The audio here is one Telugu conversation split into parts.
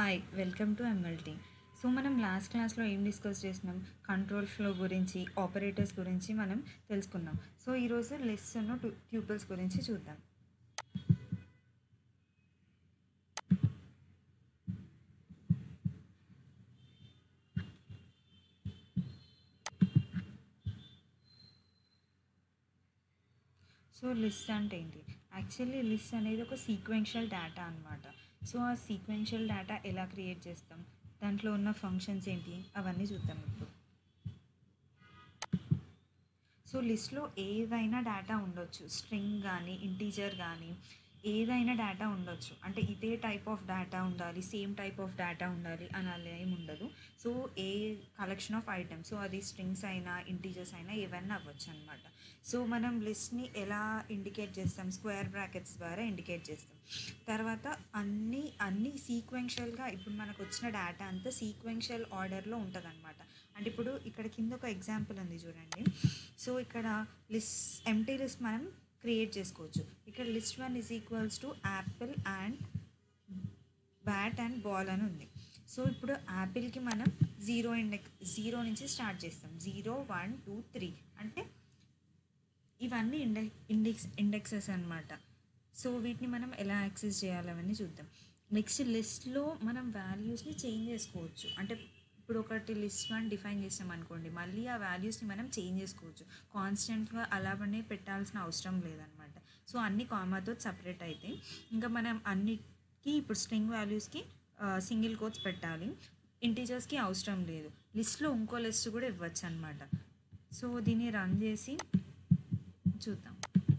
hi welcome to MLT so మనం లాస్ట్ క్లాస్లో ఏం డిస్కస్ చేసినాం కంట్రోల్ ఫ్లో గురించి ఆపరేటర్స్ గురించి మనం తెలుసుకున్నాం సో ఈరోజు లెస్ ఉన్న ట్యూపుల్స్ గురించి చూద్దాం సో లిస్ట్ అంటే ఏంటి యాక్చువల్లీ లిస్ట్ అనేది ఒక సీక్వెన్షియల్ డేటా అనమాట సో ఆ సీక్వెన్షియల్ డేటా ఎలా క్రియేట్ చేస్తాం దాంట్లో ఉన్న ఫంక్షన్స్ ఏంటి అవన్నీ చూద్దాం ఇప్పుడు సో లిస్ట్లో ఏదైనా డేటా ఉండొచ్చు స్ట్రింగ్ కానీ ఇంటీజర్ కానీ ఏదైనా డేటా ఉండొచ్చు అంటే ఇదే టైప్ ఆఫ్ డేటా ఉండాలి సేమ్ టైప్ ఆఫ్ డేటా ఉండాలి అని అలా ఏమి ఉండదు so a collection of items so అది స్ట్రింగ్స్ అయినా ఇంటీజర్స్ అయినా ఏవైనా అవ్వచ్చు అనమాట సో మనం లిస్ట్ని ఎలా ఇండికేట్ చేస్తాం స్క్వేర్ బ్రాకెట్స్ ద్వారా ఇండికేట్ చేస్తాం తర్వాత అన్ని అన్ని సీక్వెన్షియల్గా ఇప్పుడు మనకు వచ్చిన డేటా అంతా సీక్వెన్షియల్ ఆర్డర్లో ఉంటుంది అనమాట అంటే ఇప్పుడు ఇక్కడ కింద ఒక ఎగ్జాంపుల్ ఉంది చూడండి సో ఇక్కడ లిస్ట్ ఎంటీ లిస్ట్ మనం క్రియేట్ చేసుకోవచ్చు ఇక్కడ list one is equals to apple and bat and ball అని ఉంది సో ఇప్పుడు యాపిల్కి మనం జీరో ఇండెక్స్ జీరో నుంచి స్టార్ట్ చేస్తాం జీరో వన్ టూ త్రీ అంటే ఇవన్నీ ఇండెక్ ఇండెక్స్ ఇండెక్సెస్ అనమాట సో వీటిని మనం ఎలా యాక్సెస్ చేయాలి అవన్నీ చూద్దాం నెక్స్ట్ లిస్ట్లో మనం వాల్యూస్ని చేంజ్ చేసుకోవచ్చు అంటే ఇప్పుడు ఒకటి లిస్ట్ వన్ డిఫైన్ చేసాం అనుకోండి మళ్ళీ ఆ వాల్యూస్ని మనం చేంజ్ చేసుకోవచ్చు కాన్స్టెంట్గా అలాగనే పెట్టాల్సిన అవసరం లేదనమాట సో అన్ని కామాతో సపరేట్ అయితే ఇంకా మనం అన్నిటికీ ఇప్పుడు స్ట్రింగ్ వాల్యూస్కి సింగిల్ కోట్స్ పెట్టాలి ఇంటీజర్స్కి అవసరం లేదు లిస్ట్లో ఇంకో లిస్ట్ కూడా ఇవ్వచ్చు అనమాట సో దీన్ని రన్ చేసి చూద్దాం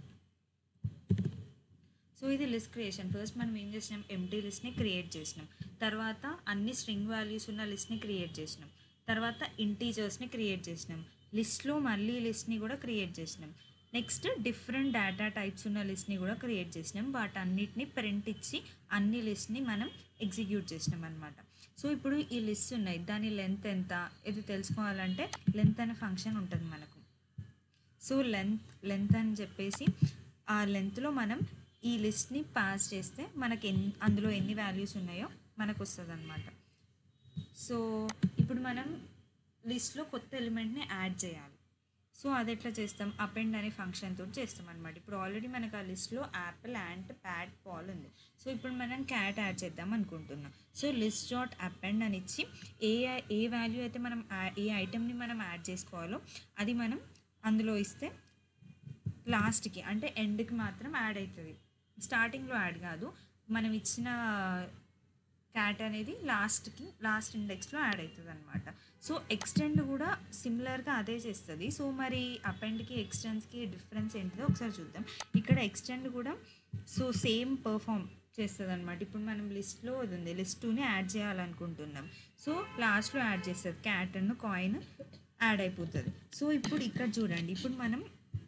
సో ఇది లిస్ట్ క్రియేషన్ ఫస్ట్ మనం ఏం చేసినాం ఎంటీ లిస్ట్ని క్రియేట్ చేసినాం తర్వాత అన్ని స్ట్రింగ్ వాల్యూస్ ఉన్న లిస్ట్ని క్రియేట్ చేసినాం తర్వాత ఇంటీజర్స్ని క్రియేట్ చేసినాం లిస్ట్లో మళ్ళీ లిస్ట్ని కూడా క్రియేట్ చేసినాం నెక్స్ట్ డిఫరెంట్ డేటా టైప్స్ ఉన్న లిస్ట్ని కూడా క్రియేట్ చేసినాం వాటన్నిటిని ప్రింట్ ఇచ్చి అన్ని లిస్ట్ని మనం ఎగ్జిక్యూట్ చేసినాం అనమాట సో ఇప్పుడు ఈ లిస్ట్ ఉన్నాయి దాని లెంత్ ఎంత ఇది తెలుసుకోవాలంటే లెంత్ అనే ఫంక్షన్ ఉంటుంది మనకు సో లెంత్ లెంత్ అని చెప్పేసి ఆ లెంత్లో మనం ఈ లిస్ట్ని పాస్ చేస్తే మనకి ఎన్ అందులో ఎన్ని వాల్యూస్ ఉన్నాయో మనకు వస్తుంది అనమాట సో ఇప్పుడు మనం లిస్ట్లో కొత్త ఎలిమెంట్ని యాడ్ చేయాలి సో అది ఎట్లా చేస్తాం అపెండ్ అనే ఫంక్షన్ తోటి చేస్తాం అనమాట ఇప్పుడు ఆల్రెడీ మనకు ఆ లిస్ట్లో యాపిల్ అండ్ ప్యాడ్ పాల్ ఉంది సో ఇప్పుడు మనం క్యాట్ యాడ్ చేద్దాం అనుకుంటున్నాం సో లిస్ట్ డాట్ అపెండ్ అని ఇచ్చి ఏ ఏ వాల్యూ అయితే మనం ఏ ఐటెంని మనం యాడ్ చేసుకోవాలో అది మనం అందులో ఇస్తే లాస్ట్కి అంటే ఎండ్కి మాత్రం యాడ్ అవుతుంది స్టార్టింగ్లో యాడ్ కాదు మనం ఇచ్చిన క్యాట్ అనేది లాస్ట్కి లాస్ట్ ఇండెక్స్లో యాడ్ అవుతుంది అనమాట సో ఎక్స్టెండ్ కూడా సిమిలర్గా అదే చేస్తుంది సో మరి అపెండ్కి ఎక్స్టెండ్స్కి డిఫరెన్స్ ఏంటిదో ఒకసారి చూద్దాం ఇక్కడ ఎక్స్టెండ్ కూడా సో సేమ్ పర్ఫామ్ చేస్తుంది అనమాట ఇప్పుడు మనం లిస్ట్లో అది ఉంది లిస్ట్ టూని యాడ్ చేయాలనుకుంటున్నాం సో లాస్ట్లో యాడ్ చేస్తుంది క్యాట్ అండ్ కాయిన్ యాడ్ అయిపోతుంది సో ఇప్పుడు ఇక్కడ చూడండి ఇప్పుడు మనం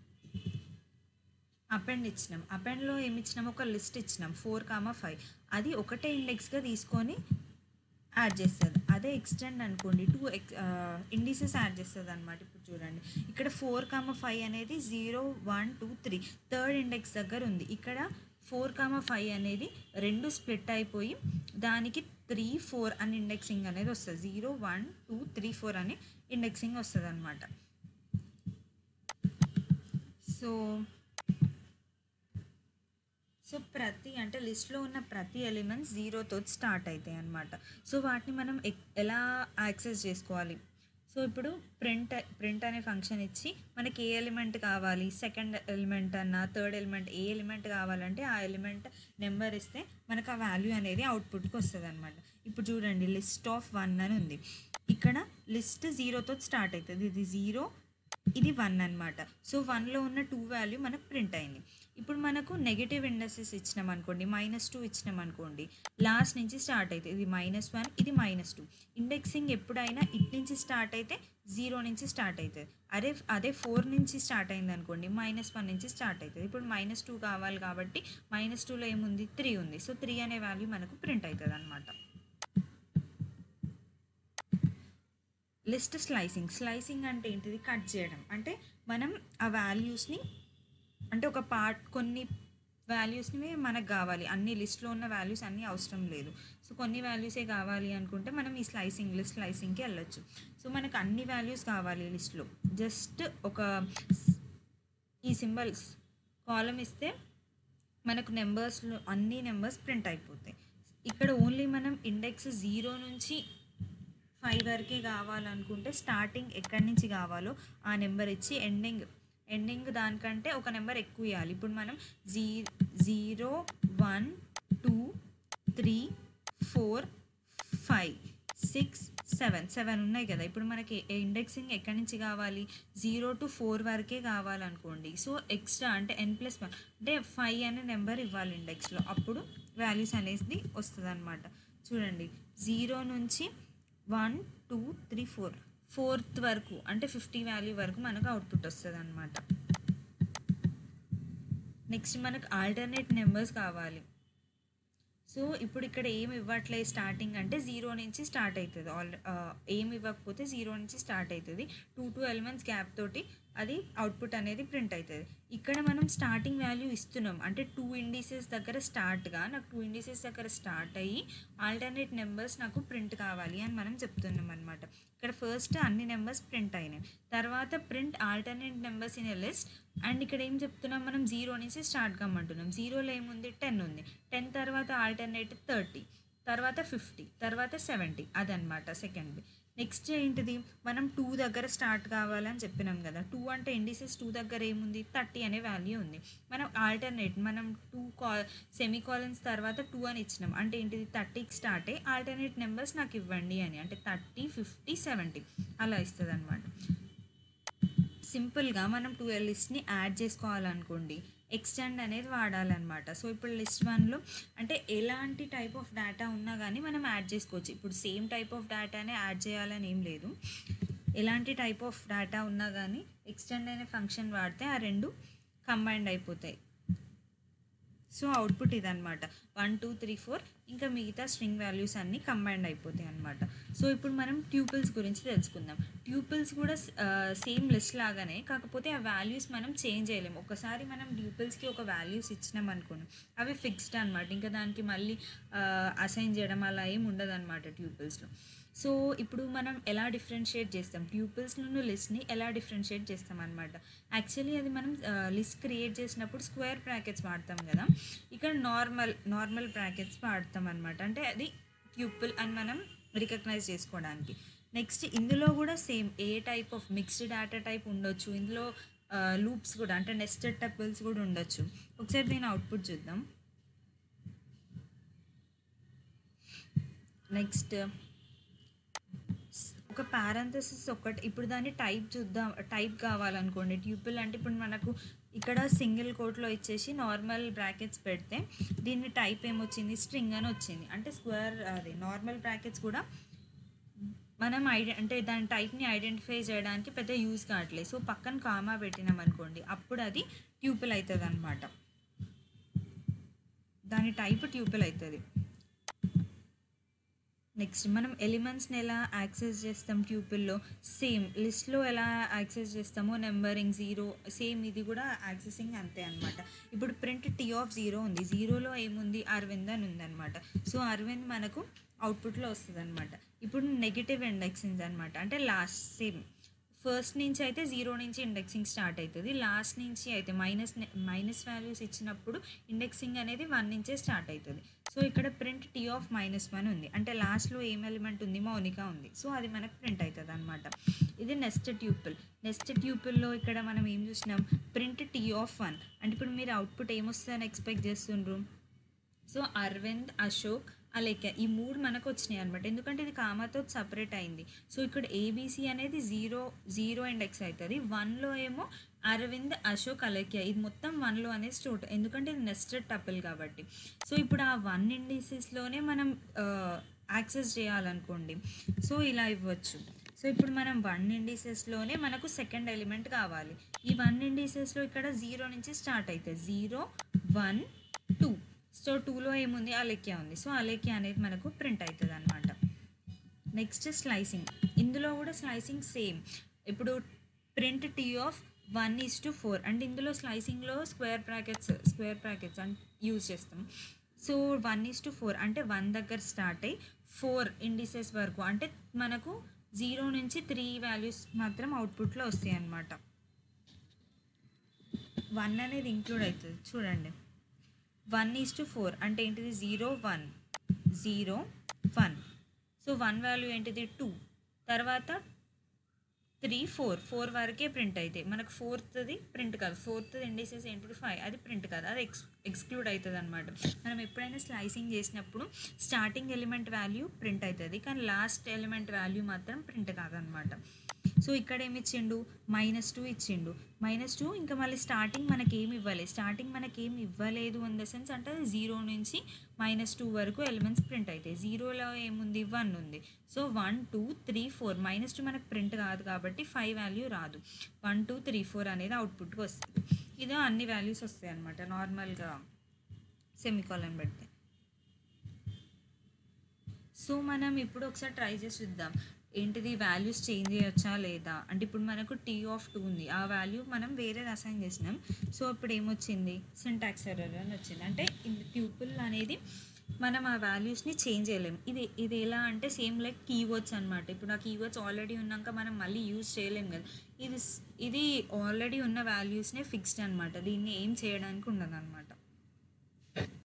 అపెండ్ ఇచ్చినాం అపెండ్లో ఏమి ఇచ్చినాం ఒక లిస్ట్ ఇచ్చినాం ఫోర్ కామా ఫైవ్ అది ఒకటే ఇండెక్స్గా తీసుకొని యాడ్ చేస్తుంది అదే ఎక్స్టెండ్ అనుకోండి టూ ఎక్స్ ఇండిసెస్ యాడ్ చేస్తుంది అనమాట ఇప్పుడు చూడండి ఇక్కడ ఫోర్ కామా ఫైవ్ అనేది zero one two three third index దగ్గర ఉంది ఇక్కడ ఫోర్ కామా ఫైవ్ అనేది రెండు స్ప్లిట్ అయిపోయి దానికి త్రీ ఫోర్ అని ఇండెక్సింగ్ అనేది వస్తుంది zero one two three four అని ఇండెక్సింగ్ వస్తుంది అనమాట సో సో ప్రతి అంటే లిస్ట్లో ఉన్న ప్రతి ఎలిమెంట్స్ జీరోతో స్టార్ట్ అవుతాయి అనమాట సో వాటిని మనం ఎలా యాక్సెస్ చేసుకోవాలి సో ఇప్పుడు ప్రింట్ ప్రింట్ అనే ఫంక్షన్ ఇచ్చి మనకి ఏ ఎలిమెంట్ కావాలి సెకండ్ ఎలిమెంట్ అన్న థర్డ్ ఎలిమెంట్ ఏ ఎలిమెంట్ కావాలంటే ఆ ఎలిమెంట్ నెంబర్ ఇస్తే మనకు ఆ వాల్యూ అనేది అవుట్పుట్కి వస్తుంది అనమాట ఇప్పుడు చూడండి లిస్ట్ ఆఫ్ వన్ అని ఉంది ఇక్కడ లిస్ట్ జీరోతో స్టార్ట్ అవుతుంది ఇది జీరో ఇది వన్ అనమాట సో వన్లో ఉన్న టూ వాల్యూ మనకు ప్రింట్ అయింది ఇప్పుడు మనకు నెగిటివ్ ఇండస్ట్రీస్ ఇచ్చినాం అనుకోండి మైనస్ టూ ఇచ్చినాం అనుకోండి లాస్ట్ నుంచి స్టార్ట్ అవుతుంది ఇది మైనస్ వన్ ఇది మైనస్ టూ ఇండెక్సింగ్ ఎప్పుడైనా ఇట్ నుంచి స్టార్ట్ అయితే జీరో నుంచి స్టార్ట్ అవుతుంది అదే అదే ఫోర్ నుంచి స్టార్ట్ అయింది అనుకోండి మైనస్ వన్ నుంచి స్టార్ట్ అవుతుంది ఇప్పుడు మైనస్ టూ కావాలి కాబట్టి మైనస్ టూలో ఏముంది త్రీ ఉంది సో త్రీ అనే వాల్యూ మనకు ప్రింట్ అవుతుంది అనమాట లిస్ట్ స్లైసింగ్ స్లైసింగ్ అంటే ఏంటిది కట్ చేయడం అంటే మనం ఆ వాల్యూస్ని అంటే ఒక పార్ట్ కొన్ని వాల్యూస్ని మనకు కావాలి అన్ని లిస్ట్లో ఉన్న వాల్యూస్ అన్నీ అవసరం లేదు సో కొన్ని వాల్యూసే కావాలి అనుకుంటే మనం ఈ స్లైసింగ్ లిస్ట్ స్లైసింగ్కి వెళ్ళొచ్చు సో మనకు అన్ని వాల్యూస్ కావాలి లిస్ట్లో జస్ట్ ఒక ఈ సింబల్స్ కాలం ఇస్తే మనకు నెంబర్స్లో అన్ని నెంబర్స్ ప్రింట్ అయిపోతాయి ఇక్కడ ఓన్లీ మనం ఇండెక్స్ జీరో నుంచి ఫైవ్ వరకే కావాలనుకుంటే స్టార్టింగ్ ఎక్కడి నుంచి కావాలో ఆ నెంబర్ ఇచ్చి ఎండింగ్ ఎండింగ్ దానికంటే ఒక నెంబర్ ఎక్కువ ఇవ్వాలి ఇప్పుడు మనం జీ zero one two three four five six seven seven ఉన్నాయి కదా ఇప్పుడు మనకి ఇండెక్సింగ్ ఎక్కడి నుంచి కావాలి జీరో టు ఫోర్ వరకే కావాలనుకోండి సో ఎక్స్ట్రా అంటే ఎన్ ప్లస్ వన్ అంటే ఫైవ్ అనే నెంబర్ ఇవ్వాలి ఇండెక్స్లో అప్పుడు వాల్యూస్ అనేది వస్తుంది అనమాట చూడండి జీరో నుంచి one two three four fourth వరకు అంటే ఫిఫ్టీ వాల్యూ వరకు మనకు అవుట్పుట్ వస్తుంది అనమాట నెక్స్ట్ మనకు ఆల్టర్నేట్ నెంబర్స్ కావాలి సో ఇప్పుడు ఇక్కడ ఏమి ఇవ్వట్లేదు స్టార్టింగ్ అంటే జీరో నుంచి స్టార్ట్ అవుతుంది ఆల్ ఏమి ఇవ్వకపోతే జీరో నుంచి స్టార్ట్ అవుతుంది టూ టూ ఎలిమెంట్స్ గ్యాప్ తోటి అది అవుట్పుట్ అనేది ప్రింట్ అవుతుంది ఇక్కడ మనం స్టార్టింగ్ వాల్యూ ఇస్తున్నాం అంటే టూ ఇండిసెస్ దగ్గర స్టార్ట్గా నాకు టూ ఇండిసెస్ దగ్గర స్టార్ట్ అయ్యి ఆల్టర్నేట్ నెంబర్స్ నాకు ప్రింట్ కావాలి అని మనం చెప్తున్నాం అనమాట ఇక్కడ ఫస్ట్ అన్ని నెంబర్స్ ప్రింట్ అయినాయి తర్వాత print alternate numbers in a list and ఇక్కడ ఏం చెప్తున్నాం మనం జీరో నుంచి స్టార్ట్ కమ్మంటున్నాం జీరోలో ఏముంది టెన్ ఉంది టెన్ తర్వాత ఆల్టర్నేట్ థర్టీ తర్వాత ఫిఫ్టీ తర్వాత సెవెంటీ అదనమాట సెకండ్ది నెక్స్ట్ ఏంటిది మనం టూ దగ్గర స్టార్ట్ కావాలని చెప్పినాం కదా టూ అంటే ఇండిసెస్ టూ దగ్గర ఏముంది థర్టీ అనే వాల్యూ ఉంది మనం ఆల్టర్నేట్ మనం టూ కా సెమీ కాలన్స్ తర్వాత టూ అని ఇచ్చినాం అంటే ఏంటిది థర్టీకి స్టార్ట్ అయ్యి ఆల్టర్నేట్ నెంబర్స్ నాకు ఇవ్వండి అని అంటే థర్టీ ఫిఫ్టీ సెవెంటీ అలా ఇస్తుంది అనమాట సింపుల్గా మనం ట్వెల్వ్ లిస్ట్ని యాడ్ చేసుకోవాలనుకోండి ఎక్స్టెండ్ అనేది వాడాలన్నమాట సో ఇప్పుడు లిస్ట్ వన్లో అంటే ఎలాంటి టైప్ ఆఫ్ డేటా ఉన్నా కానీ మనం యాడ్ చేసుకోవచ్చు ఇప్పుడు సేమ్ టైప్ ఆఫ్ డేటానే యాడ్ చేయాలని ఏం లేదు ఎలాంటి టైప్ ఆఫ్ డేటా ఉన్నా కానీ ఎక్స్టెండ్ అనే ఫంక్షన్ వాడితే ఆ రెండు కంబైండ్ అయిపోతాయి సో అవుట్పుట్ ఇదనమాట వన్ టూ త్రీ ఫోర్ ఇంకా మిగతా స్ట్రింగ్ వాల్యూస్ అన్నీ కంబైండ్ అయిపోతాయి అనమాట సో ఇప్పుడు మనం ట్యూపుల్స్ గురించి తెలుసుకుందాం ట్యూపుల్స్ కూడా సేమ్ లిస్ట్ లాగానే కాకపోతే ఆ వాల్యూస్ మనం చేంజ్ చేయలేము ఒకసారి మనం ట్యూపుల్స్కి ఒక వాల్యూస్ ఇచ్చినాం అనుకోండి అవి ఫిక్స్డ్ అనమాట ఇంకా దానికి మళ్ళీ అసైన్ చేయడం అలా ఏం ఉండదు అనమాట ట్యూపుల్స్లో సో ఇప్పుడు మనం ఎలా డిఫరెన్షియేట్ చేస్తాం ట్యూపుల్స్ నుండి లిస్ట్ని ఎలా డిఫరెన్షియేట్ చేస్తాం అనమాట యాక్చువల్లీ అది మనం లిస్ట్ క్రియేట్ చేసినప్పుడు స్క్వేర్ బ్రాకెట్స్ వాడతాం కదా ఇక్కడ నార్మల్ నార్మల్ బ్రాకెట్స్ వాడతాం అనమాట అంటే అది ట్యూపుల్ అని మనం రికగ్నైజ్ చేసుకోవడానికి నెక్స్ట్ ఇందులో కూడా same a type of mixed data type ఉండొచ్చు ఇందులో లూప్స్ కూడా అంటే నెస్టెడ్ టపుల్స్ కూడా ఉండొచ్చు ఒకసారి దీని అవుట్పుట్ చూద్దాం నెక్స్ట్ ఒక పారంథసిస్ ఒకటి ఇప్పుడు దాన్ని టైప్ చూద్దాం టైప్ కావాలనుకోండి ట్యూపుల్ అంటే ఇప్పుడు మనకు ఇక్కడ సింగిల్ కోట్లో ఇచ్చేసి నార్మల్ బ్రాకెట్స్ పెడితే దీన్ని టైప్ ఏమొచ్చింది స్ట్రింగ్ అని వచ్చింది అంటే స్క్వేర్ అది నార్మల్ బ్రాకెట్స్ కూడా మనం ఐడె అంటే దాని టైప్ని ఐడెంటిఫై చేయడానికి పెద్ద యూజ్ కావట్లేదు సో పక్కన కామా పెట్టినాం అనుకోండి అప్పుడు అది ట్యూపుల్ అవుతుంది అనమాట దాని టైప్ ట్యూపుల్ అవుతుంది నెక్స్ట్ మనం ఎలిమెంట్స్ని ఎలా యాక్సెస్ చేస్తాం ట్యూపుల్లో సేమ్ లిస్ట్లో ఎలా యాక్సెస్ చేస్తామో నెంబరింగ్ జీరో సేమ్ ఇది కూడా యాక్సెసింగ్ అంతే అనమాట ఇప్పుడు ప్రింట్ టీ ఆఫ్ జీరో ఉంది జీరోలో ఏముంది అరవింద్ అని ఉందన్నమాట సో అరవింద్ మనకు అవుట్పుట్లో వస్తుంది అనమాట ఇప్పుడు నెగిటివ్ ఇండెక్సింగ్ అనమాట అంటే లాస్ట్ సేమ్ ఫస్ట్ నుంచి అయితే జీరో నుంచి ఇండెక్సింగ్ స్టార్ట్ అవుతుంది లాస్ట్ నుంచి అయితే మైనస్ మైనస్ వాల్యూస్ ఇచ్చినప్పుడు ఇండెక్సింగ్ అనేది వన్ నుంచే స్టార్ట్ అవుతుంది సో ఇక్కడ print T of minus one ఉంది అంటే లాస్ట్లో ఏం ఎలిమెంట్ ఉంది మౌనిక ఉంది సో అది మనకు ప్రింట్ అవుతుంది అనమాట ఇది నెక్స్ట్ ట్యూపుల్ నెక్స్ట్ ట్యూపుల్లో ఇక్కడ మనం ఏం చూసినాం ప్రింట్ టీ ఆఫ్ వన్ అంటే ఇప్పుడు మీరు అవుట్పుట్ ఏమొస్తుందని ఎక్స్పెక్ట్ చేస్తుండ్రు సో అరవింద్ అశోక్ అలేఖ్య ఈ మూడు మనకు వచ్చినాయి అనమాట ఎందుకంటే ఇది కామాతో సపరేట్ అయింది సో ఇక్కడ ఏబీసీ అనేది జీరో జీరో ఇండెక్స్ అవుతుంది వన్లో ఏమో అరవింద్ అశోక్ అలేఖ్య ఇది మొత్తం వన్లో అనేది స్టోర్ ఎందుకంటే ఇది నెస్టెడ్ టపుల్ కాబట్టి సో ఇప్పుడు ఆ వన్ ఇండిసెస్లోనే మనం యాక్సెస్ చేయాలనుకోండి సో ఇలా ఇవ్వచ్చు సో ఇప్పుడు మనం వన్ ఇండిసెస్లోనే మనకు సెకండ్ ఎలిమెంట్ కావాలి ఈ వన్ ఇండిసెస్లో ఇక్కడ జీరో నుంచి స్టార్ట్ అవుతుంది జీరో వన్ టూ సో టూలో ఏముంది అలెక్య ఉంది సో అలెక్య అనేది మనకు ప్రింట్ అవుతుంది అనమాట నెక్స్ట్ స్లైసింగ్ ఇందులో కూడా స్లైసింగ్ సేమ్ ఇప్పుడు print T of one is to four అంటే ఇందులో స్లైసింగ్లో స్క్వేర్ బ్రాకెట్స్ స్క్వేర్ బ్రాకెట్స్ అని యూజ్ చేస్తాం so one is to four అంటే వన్ దగ్గర స్టార్ట్ అయ్యి ఫోర్ ఇండిసెస్ వరకు అంటే మనకు జీరో నుంచి త్రీ వాల్యూస్ మాత్రం అవుట్పుట్లో వస్తాయి అన్నమాట వన్ అనేది ఇంక్లూడ్ అవుతుంది చూడండి వన్ ఈస్ టు ఫోర్ అంటే ఏంటిది zero one zero one so one value ఏంటిది టూ తర్వాత త్రీ ఫోర్ ఫోర్ వరకే ప్రింట్ అవుతాయి మనకు ఫోర్త్ది ప్రింట్ కాదు ఫోర్త్ ఇండిసెస్ ఏంటిది ఫైవ్ అది ప్రింట్ కాదు అది ఎక్స్ ఎక్స్క్లూడ్ అవుతుంది అనమాట మనం ఎప్పుడైనా స్లైసింగ్ చేసినప్పుడు స్టార్టింగ్ ఎలిమెంట్ వాల్యూ ప్రింట్ అవుతుంది కానీ లాస్ట్ ఎలిమెంట్ వాల్యూ మాత్రం ప్రింట్ కాదనమాట సో ఇక్కడ ఏమి ఇచ్చిండు మైనస్ టూ ఇచ్చిండు మైనస్ టూ ఇంకా మళ్ళీ స్టార్టింగ్ మనకి ఏమి ఇవ్వలేదు స్టార్టింగ్ మనకి ఏమి ఇవ్వలేదు ఇన్ ద సెన్స్ అంటే జీరో నుంచి మైనస్ టూ వరకు ఎలిమెంట్స్ ప్రింట్ అవుతాయి జీరోలో ఏముంది వన్ ఉంది so one two three four minus two మనకు ప్రింట్ కాదు కాబట్టి ఫైవ్ వాల్యూ రాదు వన్ టూ త్రీ ఫోర్ అనేది అవుట్పుట్కి వస్తుంది ఇదో అన్ని వాల్యూస్ వస్తాయి అనమాట నార్మల్గా సెమికాలన్ పెడితే సో మనం ఇప్పుడు ఒకసారి ట్రై చేసి చూద్దాం ఏంటిది వాల్యూస్ చేంజ్ చేయొచ్చా లేదా అంటే ఇప్పుడు మనకు టీ ఆఫ్ టూ ఉంది ఆ వాల్యూ మనం వేరే అసైన్ చేసినాం సో ఇప్పుడు ఏమొచ్చింది సింటాక్స్ ఎర్రర్ అని వచ్చింది అంటే ట్యూపుల్ అనేది మనం ఆ వాల్యూస్ని చేంజ్ చేయలేం ఇది ఇది ఎలా అంటే సేమ్ లైక్ కీవర్డ్స్ అనమాట ఇప్పుడు ఆ కీవర్డ్స్ ఆల్రెడీ ఉన్నాక మనం మళ్ళీ యూజ్ చేయలేం కదా ఇది స్- ఇది ఆల్రెడీ ఉన్న వాల్యూస్నే ఫిక్స్డ్ అనమాట దీన్ని ఏం చేయడానికి ఉండదు అనమాట